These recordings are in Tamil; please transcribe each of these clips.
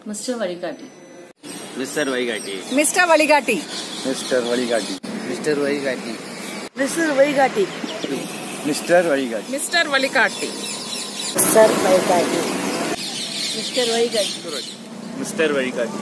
Mister Vazhikatti mister Vaikatti mister Vazhikatti mister Vazhikatti mister Vaikatti mister Vaikatti mister Vazhikatti mister Vazhikatti sir Vaikatti mister Vazhikatti mister Vaikatti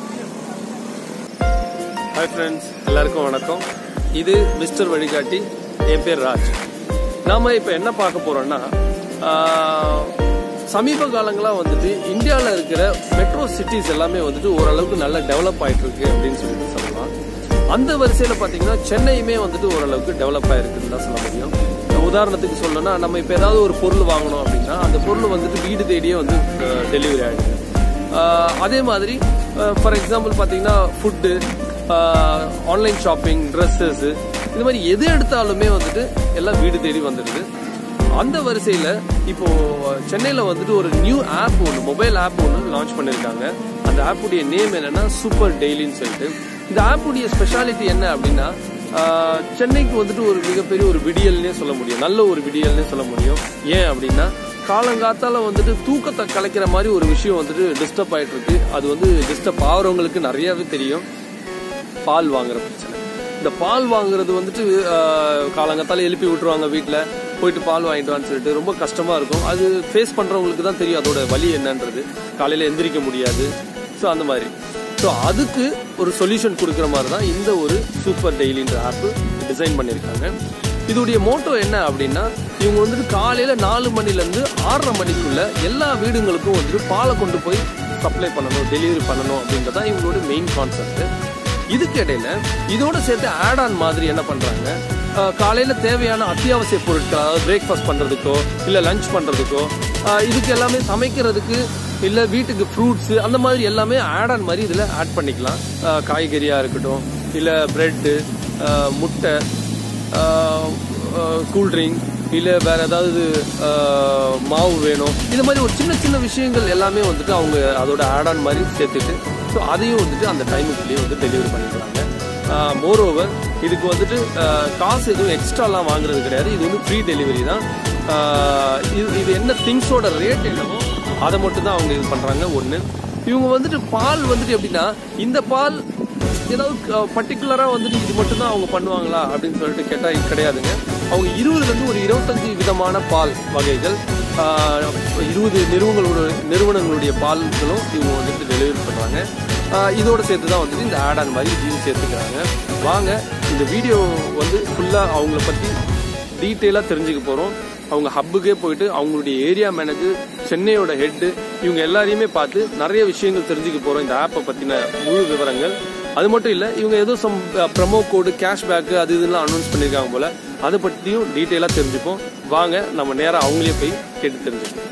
hi friends எல்லாருக்கும் வணக்கம் இது மிஸ்டர் வழிகாட்டி என் பேர் ராஜ் நாம இப்போ என்ன பார்க்க போறோம்னா ஆஹ், சமீப காலங்களாக வந்துட்டு இந்தியாவில் இருக்கிற மெட்ரோ சிட்டிஸ் எல்லாமே வந்துட்டு ஓரளவுக்கு நல்லா டெவலப் ஆயிட்டு இருக்கு அப்படின்னு சொல்லிட்டு சொல்லலாம் அந்த வரிசையில் பார்த்தீங்கன்னா சென்னையுமே வந்துட்டு ஓரளவுக்கு டெவலப் ஆயிருக்குன்னு தான் சொல்ல முடியும் உதாரணத்துக்கு சொல்லணும்னா நம்ம இப்போ ஏதாவது ஒரு பொருள் வாங்கணும் அப்படின்னா அந்த பொருள் வந்துட்டு வீடு தேடியே வந்து டெலிவரி ஆயிடுது ஆஹ் அதே மாதிரி ஃபார் எக்ஸாம்பிள் பார்த்தீங்கன்னா ஃபுட்டு ஆன்லைன் ஷாப்பிங் ட்ரெஸ்ஸஸ் இது மாதிரி எது எடுத்தாலுமே வந்துட்டு எல்லாம் வீடு தேடி வந்துடுது அந்த வரிசையில் இப்போ சென்னையில் வந்துட்டு ஒரு நியூ ஆப் ஒன்று மொபைல் ஆப் ஒன்று லான்ச் பண்ணியிருக்காங்க அந்த ஆப்புடைய நேம் என்னன்னா சூப்பர் டெய்லின்னு சொல்லிட்டு இந்த ஆப்புடைய ஸ்பெஷாலிட்டி என்ன அப்படின்னா ஆஹ் சென்னைக்கு வந்துட்டு ஒரு மிகப்பெரிய ஒரு விடியல்னே சொல்ல முடியும் நல்ல ஒரு விடியல்னே சொல்ல முடியும் ஏன் அப்படின்னா காலங்காத்தால வந்துட்டு தூக்கத்தை கலைக்கிற மாதிரி ஒரு விஷயம் வந்துட்டு டிஸ்டர்ப் ஆயிட்டு இருக்கு அது வந்து டிஸ்டர்ப் ஆகுறவங்களுக்கு நிறையவே தெரியும் பால் வாங்குற பிரச்சனை இந்த பால் வாங்குறது வந்துட்டு ஆஹ், காலங்காத்தால எழுப்பி விட்டுருவாங்க வீட்டில் போயிட்டு பால் வாங்கிட்டு வான்னு சொல்லிட்டு ரொம்ப கஷ்டமா இருக்கும் அது ஃபேஸ் பண்றவங்களுக்கு தான் தெரியும் அதோட வலி என்னன்றது காலையில எந்திரிக்க முடியாது ஸோ அந்த மாதிரி ஸோ அதுக்கு ஒரு சொல்யூஷன் கொடுக்குற மாதிரி தான் இந்த ஒரு சூப்பர் டெய்லின்ற ஆப் டிசைன் பண்ணியிருக்காங்க இதோடைய மோட்டோ என்ன அப்படின்னா இவங்க வந்துட்டு காலையில நாலு மணிலேருந்து ஆறரை மணிக்குள்ள எல்லா வீடுங்களுக்கும் வந்துட்டு பாலை கொண்டு போய் சப்ளை பண்ணணும் டெலிவரி பண்ணணும் அப்படின்றது தான் இவங்களோட மெயின் கான்செப்ட் இதுக்கு இடையில இதோட சேர்த்து ஆட் ஆன் மாதிரி என்ன பண்றாங்க அஹ், காலையில தேவையான அத்தியாவசிய பொருட்கள் அதாவது பிரேக்ஃபாஸ்ட் பண்றதுக்கோ இல்ல லஞ்ச் பண்றதுக்கோ அஹ், இதுக்கு எல்லாமே சமைக்கிறதுக்கு இல்ல வீட்டுக்கு ஃப்ரூட்ஸ் அந்த மாதிரி எல்லாமே ஆட் ஆன் மாதிரி இதுல ஆட் பண்ணிக்கலாம் அஹ், காய்கறியா இருக்கட்டும் இல்ல பிரெட்டு முட்டை கூல்ட்ரிங்க் இல்லை வேற ஏதாவது ஆஹ், மாவு வேணும் இது மாதிரி ஒரு சின்ன சின்ன விஷயங்கள் எல்லாமே வந்துட்டு அவங்க அதோட ஆட் ஆன் மாதிரி சேர்த்துட்டு ஸோ அதையும் வந்துட்டு அந்த டைமுக்குள்ளேயே வந்து டெலிவரி பண்ணிக்கிறாங்க மோர் ஓவர் இதுக்கு வந்துட்டு ஆஹ், காசு எதுவும் எக்ஸ்ட்ராலாம் வாங்குறது கிடையாது இது வந்து ஃப்ரீ டெலிவரி தான் ஆஹ், இது இது என்ன திங்ஸோட ரேட் என்னவோ அதை மட்டும் தான் அவங்க இது பண்ணுறாங்க ஒன்று இவங்க வந்துட்டு பால் வந்துட்டு எப்படின்னா இந்த பால் ஏதாவது பர்டிகுலராக வந்துட்டு இது மட்டும் தான் அவங்க பண்ணுவாங்களா அப்படின்னு சொல்லிட்டு கேட்டால் இது கிடையாதுங்க அவங்க இருபதுலேருந்து ஒரு இருபத்தஞ்சு விதமான பால் வகைகள் ஆஹ், இருபது நிறுவனங்களோட நிறுவனங்களுடைய பால்களும் இவங்க வந்துட்டு டெலிவரி பண்ணுறாங்க இதோட சேர்த்து தான் வந்துட்டு இந்த ஆட் ஆன் மாதிரி இதையும் சேர்த்துக்கிறாங்க வாங்க இந்த வீடியோ வந்து ஃபுல்லாக அவங்கள பற்றி டீட்டெயிலாக தெரிஞ்சுக்க போகிறோம் அவங்க ஹப்புக்கே போயிட்டு அவங்களுடைய ஏரியா மேனேஜர் சென்னையோட ஹெட்டு இவங்க எல்லாரையுமே பார்த்து நிறைய விஷயங்கள் தெரிஞ்சுக்க போகிறோம் இந்த ஆப்பை பற்றின முழு விவரங்கள் அது மட்டும் இல்லை இவங்க ஏதோ சம் ப்ரமோ கோடு கேஷ்பேக்கு அது இதெல்லாம் அனௌன்ஸ் பண்ணியிருக்காங்க போல் அதை பற்றியும் டீட்டெயிலாக தெரிஞ்சுப்போம் வாங்க நம்ம நேராக அவங்களே போய் கேட்டு தெரிஞ்சுப்போம்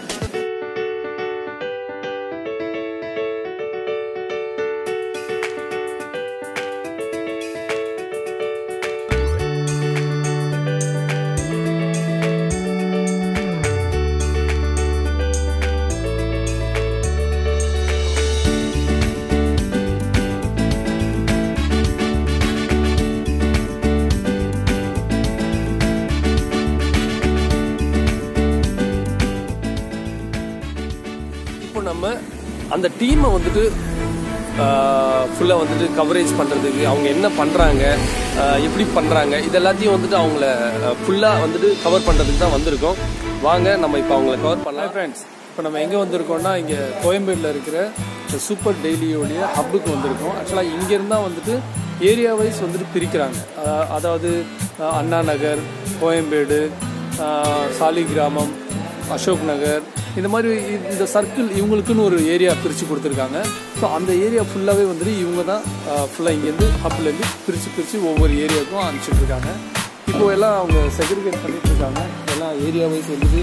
இப்போ நம்ம அந்த டீமை வந்துட்டு ஃபுல்லாக வந்துட்டு கவரேஜ் பண்ணுறதுக்கு அவங்க என்ன பண்ணுறாங்க எப்படி பண்ணுறாங்க இது எல்லாத்தையும் வந்துட்டு அவங்கள ஃபுல்லாக வந்துட்டு கவர் பண்ணுறதுக்கு தான் வந்திருக்கோம் வாங்க நம்ம இப்போ அவங்கள கவர் பண்ணலாம் ஃப்ரெண்ட்ஸ் இப்போ நம்ம எங்கே வந்திருக்கோம்னா இங்கே கோயம்பேடில் இருக்கிற இந்த சூப்பர் டெய்லியோடைய ஹப்புக்கு வந்திருக்கோம் ஆக்சுவலாக இங்கேருந்தா வந்துட்டு ஏரியா வைஸ் வந்துட்டு பிரிக்கிறாங்க அஹ், அதாவது அஹ், அண்ணா நகர் கோயம்பேடு அஹ், சாலிகிராமம் அசோக் நகர் இந்த மாதிரி இ- இந்த சர்க்கிள் இவங்களுக்குன்னு ஒரு ஏரியா பிரித்து கொடுத்துருக்காங்க ஸோ அந்த ஏரியா ஃபுல்லாகவே வந்துட்டு இவங்க தான் ஃபுல்லாக இங்கேருந்து ஹப்லேருந்து பிரித்து பிரித்து ஒவ்வொரு ஏரியாவுக்கும் அனுப்பிச்சிட்டு இருக்காங்க இப்போ எல்லாம் அவங்க செக்ரிகேட் பண்ணிட்டு இருக்காங்க எல்லாம் ஏரியா வைஸ் வந்துட்டு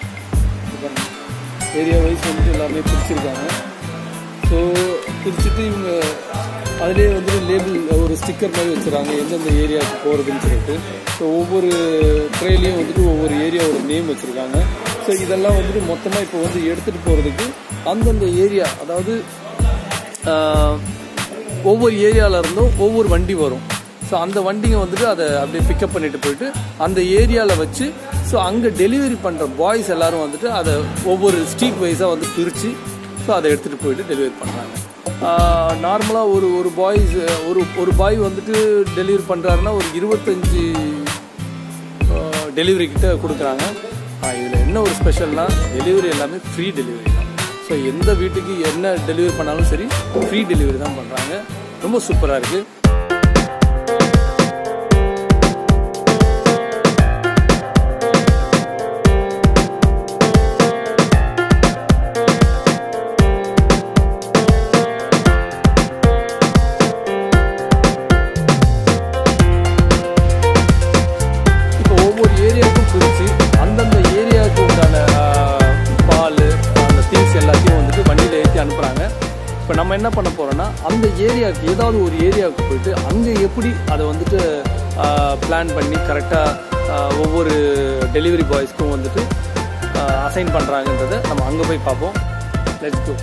ஏரியா வைஸ் வந்துட்டு எல்லாமே பிரிச்சிருக்காங்க ஸோ பிரிச்சுட்டு இவங்க அதிலே வந்துட்டு லேபிள் ஒரு ஸ்டிக்கர் மாதிரி வச்சுருக்காங்க எந்தெந்த ஏரியாவுக்கு போகிறதுன்னு சொல்லிட்டு ஸோ ஒவ்வொரு ட்ரெயிலையும் வந்துட்டு ஒவ்வொரு ஏரியாவோட நேம் வச்சுருக்காங்க ஸோ இதெல்லாம் வந்துட்டு மொத்தமாக இப்போ வந்து எடுத்துகிட்டு போகிறதுக்கு அந்தந்த ஏரியா அதாவது ஆஹ், ஒவ்வொரு ஏரியால இருந்தும் ஒவ்வொரு வண்டி வரும் ஸோ அந்த வண்டிங்க வந்துட்டு அதை அப்படியே பிக்கப் பண்ணிட்டு போயிட்டு அந்த ஏரியாவில் வச்சு ஸோ அங்கே டெலிவரி பண்ணுற பாய்ஸ் எல்லாரும் வந்துட்டு அதை ஒவ்வொரு ஸ்ட்ரீட் வைஸாக வந்து பிரித்து ஸோ அதை எடுத்துகிட்டு போயிட்டு டெலிவரி பண்ணுறாங்க நார்மலாக ஒரு ஒரு பாய்ஸ் ஒரு ஒரு பாய் வந்துட்டு டெலிவரி பண்ணுறாருன்னா ஒரு இருபத்தஞ்சி டெலிவரி கிட்ட கொடுக்குறாங்க இதில் என்ன ஒரு ஸ்பெஷல்னா டெலிவரி எல்லாமே ஃப்ரீ டெலிவரி தான் ஸோ எந்த வீட்டுக்கு என்ன டெலிவரி பண்ணாலும் சரி ஃப்ரீ டெலிவரி தான் பண்ணுறாங்க ரொம்ப சூப்பராக இருக்குது இப்போ ஒவ்வொரு ஏரியாவுக்கும் பிரித்து அந்தந்த ஏரியாவுக்கு உண்டான ஆஹ், பால் அந்த திங்ஸ் எல்லாத்தையும் வந்துட்டு வண்டியில் ஏற்றி அனுப்புகிறாங்க இப்போ நம்ம என்ன பண்ண போகிறோம்னா அந்த ஏரியாவுக்கு ஏதாவது ஒரு ஏரியாவுக்கு போயிட்டு அங்கே எப்படி அதை வந்துட்டு பிளான் பண்ணி கரெக்டாக ஒவ்வொரு டெலிவரி பாய்ஸ்க்கும் வந்துட்டு அசைன் பண்ணுறாங்கன்றதை நம்ம அங்கே போய் பார்ப்போம் லெட்ஸ் கோ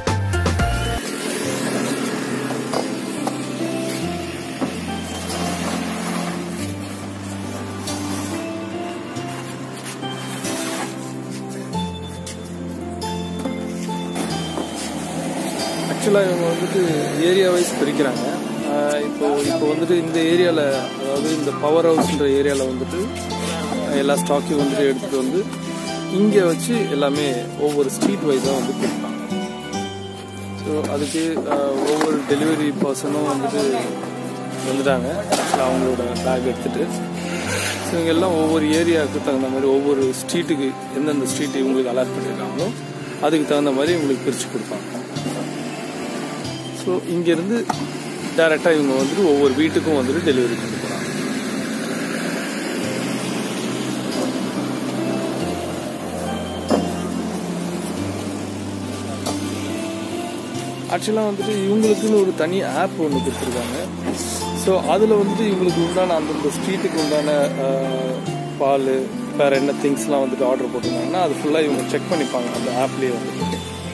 ஆக்சுவலாக இவங்க வந்துட்டு ஏரியா வைஸ் பிரிக்கிறாங்க ஆஹ் இப்போ இப்போ வந்துட்டு இந்த ஏரியாவில் அதாவது இந்த பவர் ஹவுஸ்ன்ற ஏரியாவில் வந்துட்டு ஆஹ் எல்லா ஸ்டாக்கையும் வந்துட்டு எடுத்துகிட்டு வந்து இங்கே வச்சு எல்லாமே ஒவ்வொரு ஸ்ட்ரீட் வைஸாக வந்து கொடுப்பாங்க ஸோ அதுக்கு ஆஹ் ஒவ்வொரு டெலிவரி பர்சனும் வந்துட்டு வந்துட்டாங்க ஆக்சுவலாக அவங்களோட பேக் எடுத்துகிட்டு ஸோ இவங்க எல்லாம் ஒவ்வொரு ஏரியாவுக்கு தகுந்த மாதிரி ஒவ்வொரு ஸ்ட்ரீட்டுக்கு எந்தெந்த ஸ்ட்ரீட் இவங்களுக்கு அலாட் பண்ணியிருக்காங்களோ அதுக்கு தகுந்த மாதிரி இவங்களுக்கு பிரித்து கொடுப்பாங்க ஸோ இங்கேருந்து டைரெக்டாக இவங்க வந்துட்டு ஒவ்வொரு வீட்டுக்கும் வந்துட்டு டெலிவரி பண்ணி போகிறாங்க ஆக்சுவலாக வந்துட்டு இவங்களுக்குன்னு ஒரு தனி ஆப் ஒன்று கொடுத்துருக்காங்க ஸோ அதில் வந்துட்டு இவங்களுக்கு உண்டான அந்தந்த ஸ்ட்ரீட்டுக்கு உண்டான ஆஹ், பால் வேறு என்ன திங்ஸ்லாம் வந்துட்டு ஆர்டர் போட்டிருந்தாங்கன்னா அது ஃபுல்லாக இவங்க செக் பண்ணிப்பாங்க அந்த ஆப்லேயே வந்துட்டு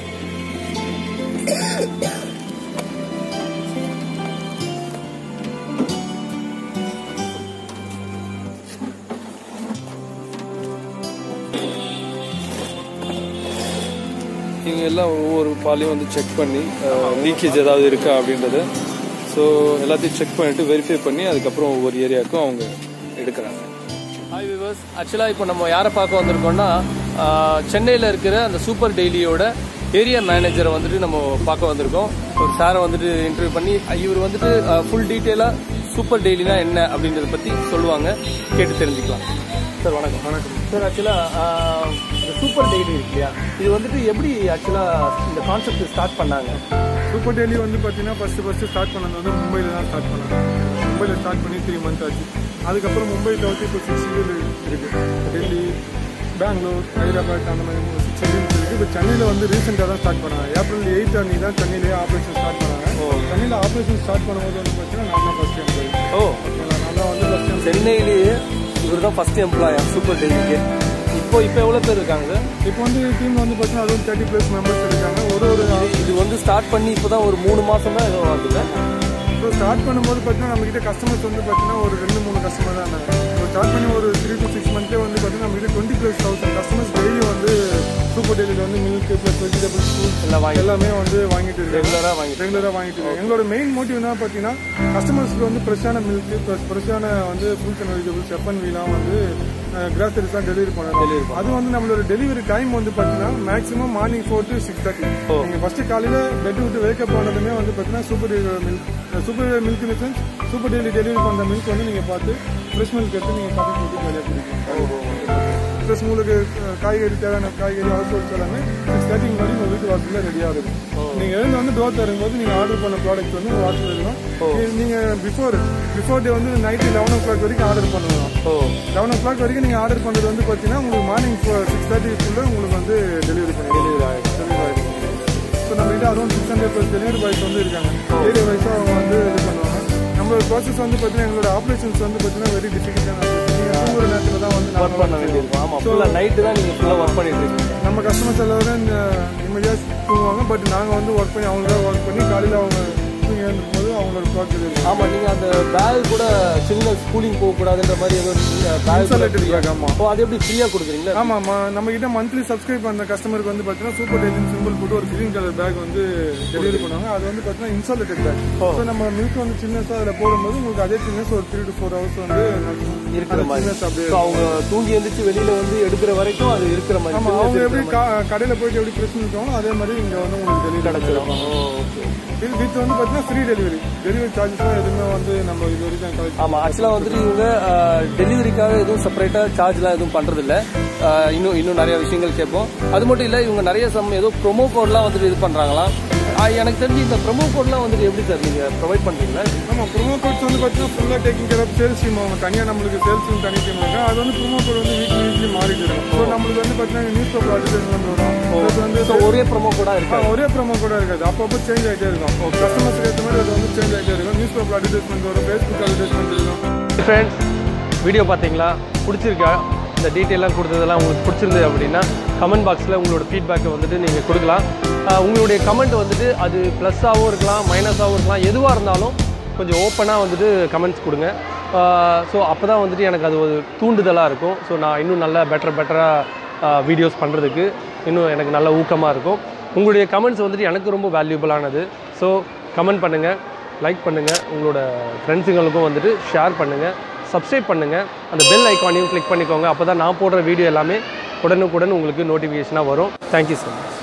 இவங்க எல்லாம் ஒவ்வொரு பாலையும் வந்து செக் பண்ணி லீக்கேஜ் ஏதாவது இருக்கா அப்படின்றத ஸோ எல்லாத்தையும் செக் பண்ணிட்டு வெரிஃபை பண்ணி அதுக்கப்புறம் ஒவ்வொரு ஏரியாவுக்கும் அவங்க எடுக்கிறாங்க ஹாய் விவர்ஸ் ஆக்சுவலாக இப்போ நம்ம யாரை பார்க்க வந்திருக்கோம்னா சென்னையில் இருக்கிற அந்த சூப்பர் டெய்லியோட ஏரியா மேனேஜரை வந்துட்டு நம்ம பார்க்க வந்திருக்கோம் ஒரு சாரை வந்துட்டு இன்டர்வியூ பண்ணி இவர் வந்துட்டு ஃபுல் டீட்டெயிலாக சூப்பர் டெய்லினா என்ன அப்படின்றத பற்றி சொல்லுவாங்க கேட்டு தெரிஞ்சுக்கலாம் சார் வணக்கம் வணக்கம் சார் ஆக்சுவலாக இந்த சூப்பர் டெய்லி இருக்கு இல்லையா இது வந்துட்டு எப்படி ஆக்சுவலாக இந்த கான்செப்ட் ஸ்டார்ட் பண்ணாங்க சூப்பர் டெய்லி வந்து பார்த்தீங்கன்னா ஃபஸ்ட்டு ஃபஸ்ட்டு ஸ்டார்ட் பண்ணது வந்து மும்பையில் தான் ஸ்டார்ட் பண்ணாங்க மும்பையில் ஸ்டார்ட் பண்ணி த்ரீ மந்த் ஆச்சு அதுக்கப்புறம் மும்பை தவிர்த்து இப்போ சிக்ஸ் இயர் இருக்குது டெல்லி பெங்களூர் ஹைதராபாத் அந்த மாதிரி சிக்ஸ் இயர்ஸ் இருக்குது இப்போ சென்னையில் வந்து ரீசெண்டாக தான் ஸ்டார்ட் பண்ணாங்க ஏப்ரல் எயிட் அன்னைக்கு தான் சென்னையிலேயே ஆப்ரேஷன் ஸ்டார்ட் பண்ணாங்க சென்னையில் ஆப்ரேஷன் ஸ்டார்ட் பண்ணும்போது வந்து பார்த்தீங்கன்னா நான் தான் ஃபஸ்ட் எம்ப்ளாயி ஓ நான் தான் வந்து ஃபஸ்ட் எம்ப்ளாயி சென்னையிலேயே இவர் தான் ஃபர்ஸ்ட் எம்ப்ளாயா சூப்பர் டெய்லிக்கு இப்போ இப்போ எவ்வளோ பேர் இருக்காங்க சார் இப்போ வந்து டீம் வந்து பார்த்தீங்கன்னா அதுவும் தேர்ட்டி ப்ளஸ் மெம்பர்ஸ் இருக்காங்க ஒரு ஒரு இது வந்து ஸ்டார்ட் பண்ணி இப்போ தான் ஒரு மூணு மாதம் தான் ஏதோ ஆகுது ஸோ ஸ்டார்ட் பண்ணும்போது பார்த்தீங்கன்னா நம்மகிட்ட கஸ்டமர்ஸ் வந்து பார்த்தீங்கன்னா ஒரு ரெண்டு மூணு கஸ்டமர் தான் இருந்தாங்க ஸோ ஸ்டார்ட் பண்ணி ஒரு த்ரீ டு சிக்ஸ் மந்த்லேயே வந்து பார்த்தீங்கன்னா நம்மகிட்ட twenty plus thousand customers daily வந்து சூப்பர் டெய்லியில் வந்து மில்க் ப்ளஸ் வெஜிடபிள்ஸ் ஃப்ரூட்ஸ் எல்லாம் வாங்கி எல்லாமே வந்து வாங்கிட்டு இருக்காங்க ரெகுலராக வாங்கி ரெகுலராக வாங்கிட்டு இருக்காங்க எங்களோட மெயின் மோட்டிவ் என்ன பார்த்தீங்கன்னா கஸ்டமர்ஸ்க்கு வந்து ஃப்ரெஷ்ஷான மில்க் ப்ளஸ் ஃப்ரெஷ்ஷான வந்து ஃப்ரூட்ஸ் அண்ட் வெஜிடபிள்ஸ் எஃப்என்விலாம் வந்து கிராசரிஸ் தான் டெலிவரி பண்ணணும் அது வந்து நம்மளோட டெலிவரி டைம் வந்து பார்த்தீங்கன்னா maximum morning four to six thirty நீங்கள் ஃபர்ஸ்ட் காலையில் பெட் விட்டு வேக்கப் ஆனதுமே வந்து பார்த்தீங்கன்னா super milk super milk in sense super daily delivery பண்ணுற மில்க் வந்து நீங்கள் பார்த்து ஃப்ரெஷ் மில்க் எடுத்து நீங்கள் காஃபி போட்டு ஜாலியாக குடிக்கணும் ப்ளஸ் உங்களுக்கு அஹ், காய்கறி தேவையான காய்கறி ஹவுஸ் ஹோல்ஸ் எல்லாமே சிக்ஸ் தேர்ட்டி முன்னாடி உங்கள் வீட்டு வாசலில் ரெடியாக இருக்கும் நீங்கள் எழுந்து வந்து டோர் தரும்போது நீங்கள் ஆர்டர் பண்ண ப்ராடக்ட் வந்து உங்கள் வாசலில் இருக்கும் நீங்கள் பிஃபோர் பிஃபோர் டே வந்து நைட்டு லெவன் ஓ கிளாக் வரைக்கும் ஆர்டர் பண்ணலாம் ஓ லெவன் ஓ கிளாக் வரைக்கும் நீங்கள் ஆர்டர் பண்ணுறது வந்து பார்த்தீங்கன்னா உங்களுக்கு மார்னிங் சிக்ஸ் தேர்ட்டிக்குள்ளே உங்களுக்கு வந்து டெலிவரி பண்ணி டெலிவரி ஆகிடும் டெலிவரி ஆகிடும் ஸோ நம்ம கிட்ட அதுவும் six hundred plus delivery boys வந்து இருக்காங்க ஏரியா வைஸாக அவங்க வந்து இது பண்ணுவாங்க நம்மளோட ப்ராசஸ் வந்து பார்த்தீங்கன்னா எங்களோட ஆப்ரேஷன்ஸ் வந்து பார்த்தீங்கன்னா வெரி டிஃபிகல்ட்டான நீங்கள் தூங்குற நேரத்தில் தான் வந்து ஒர்க் பண்ண வேண்டியிருக்கும் ஆமாம் ஃபுல்லாக நைட்டு தான் நீங்கள் ஃபுல்லாக ஒர்க் பண்ணிட்டு இருக்கீங்க நம்ம கஸ்டமர்ஸ் எல்லாரும் நிம்மதியாக தூங்குவாங்க பட் நாங்கள் வந்து ஒர்க் பண்ணி அவங்களுக்காக ஒர்க் பண்ணி காலையில் அவங்க தூங்கி எழுந்துக்கும் போது அவங்களோட நம்ம ஸ்டாக் டெலிவரி ஆமா நீங்க அந்த பேக் கூட சின்ன கூலிங் போக கூடாதுன்ற மாதிரி ஏதோ பேக் இன்சுலேட்டட் பேக் ஆமா ஓ அது எப்படி ஃப்ரீயா கொடுக்குறீங்களா ஆமா ஆமா நம்ம கிட்ட மந்த்லி சப்ஸ்கிரைப் பண்ண கஸ்டமருக்கு வந்து பாத்தீங்கன்னா சூப்பர் டெலிவரி சிம்பிள் போட்டு ஒரு கிரீன் கலர் பேக் வந்து டெலிவரி பண்ணுவாங்க அது வந்து பாத்தீங்கன்னா இன்சுலேட்டட் பேக் ஸோ நம்ம மில்க் வந்து சின்னஸா அதுல போடும்போது உங்களுக்கு அதே சின்னஸ் ஒரு த்ரீ டு ஃபோர் ஹவர்ஸ் வந்து இருக்கிற மாதிரி சின்னஸ் அப்படியே So, அவங்க தூங்கி எந்திரிச்சு வெளியில வந்து எடுக்கிற வரைக்கும் அது இருக்கிற மாதிரி ஆமா சில்னஸ் அவங்க இருக்கிற எப்படி கா- கடையில போயிட்டு எப்படி ஃப்ரெஷ் இருக்காங்களோ அதே மாதிரி இங்க வந்து உங்களுக்கு டெலிவரி கிடைச்சிரும் ஓ, okay. இது வித் வந்து பாத்தீங்கன்னா ஃப்ரீ டெலிவரி டெலிவரி சார்ஜஸ் எதுவுமே வந்து நம்ம இது வரைக்கும் collect ஆமா ஆக்சுவலா வந்துட்டு இவங்க டெலிவரிக்காக எதுவும் செப்பரேட்டா சார்ஜ்லாம் எதுவும் பண்றது இல்ல அஹ், இன்னும் இன்னும் நிறைய விஷயங்கள் கேட்போம் அது மட்டும் இல்ல இவங்க நிறைய சம் ஏதோ ப்ரோமோ கோட்லாம் வந்துட்டு இது பண்றாங்களாம் அஹ், எனக்கு தெரிஞ்சு இந்த ப்ரோமோ கோட்லாம் வந்துட்டு எப்படி சார் நீங்க ப்ரொவைட் பண்றீங்களா ஆமா ப்ரோமோ கோட்ஸ் வந்து பாத்தீங்கன்னா ஃபுல்லா taking care of sales team அவங்க தனியா நம்மளுக்கு சேல்ஸ் டீம் தனி டீம் இருக்கு அது வந்து ப்ரோமோ கோட் வந்து வீக்லி வீக்லி மாறிட்டு இருக்கும் ஸோ நம்மளுக்கு வந்து பாத்தீங்கன்னா நியூஸ் பேப்பர் அட்வர்டைஸ்மெண்ட் வரும் Plus வந்து So, ஒரே ப்ரோமோ கூட ஆ, இருக்கு ஒரே ப்ரோமோ கூட இருக்காது அப்பப்போ சேஞ்ச் ஆகிட்டே இருக்கும் கஸ்டமர்ஸ்க்கு ஏற்ற மாதிரி அது வந்து சேஞ்ச் ஆகிட்டே இருக்கும் நியூஸ் பேப்பர் அட்வர்டைஸ்மெண்ட் வரும் ஃபேஸ்புக் அட்வர்டைஸ்மெண்ட் இருக்கும் ஃப்ரெண்ட்ஸ் வீடியோ பார்த்தீங்களா பிடிச்சிருக்கா இந்த டீட்டெயிலாம் கொடுத்ததெல்லாம் உங்களுக்கு பிடிச்சிருந்தது அப்படின்னா கமெண்ட் பாக்ஸில் உங்களோட ஃபீட்பேக்கை வந்துட்டு நீங்கள் கொடுக்கலாம் ஆஹ் உங்களுடைய கமெண்ட் வந்துட்டு அது ப்ளஸ்ஸாகவும் இருக்கலாம் மைனஸாகவும் இருக்கலாம் எதுவாக இருந்தாலும் கொஞ்சம் ஓப்பனாக வந்துட்டு கமெண்ட்ஸ் கொடுங்க ஸோ அப்போ தான் வந்துட்டு எனக்கு அது ஒரு தூண்டுதலாக இருக்கும் ஸோ நான் இன்னும் நல்ல பெட்டர் பெட்டராக வீடியோஸ் பண்ணுறதுக்கு இன்னும் எனக்கு நல்ல ஊக்கமாக இருக்கும் உங்களுடைய கமெண்ட்ஸ் வந்துட்டு எனக்கு ரொம்ப வேல்யூபிளானது ஸோ கமெண்ட் பண்ணுங்கள் லைக் பண்ணுங்கள் உங்களோட ஃப்ரெண்ட்ஸுங்களுக்கும் வந்துட்டு ஷேர் பண்ணுங்கள் சப்ஸ்கிரைப் பண்ணுங்கள் அந்த பெல் ஐக்கானையும் கிளிக் பண்ணிக்கோங்க அப்போ தான் நான் போடுற வீடியோ எல்லாமே உடனுக்குடன் உங்களுக்கு நோட்டிஃபிகேஷனாக வரும் தேங்க்யூ ஸோ மச்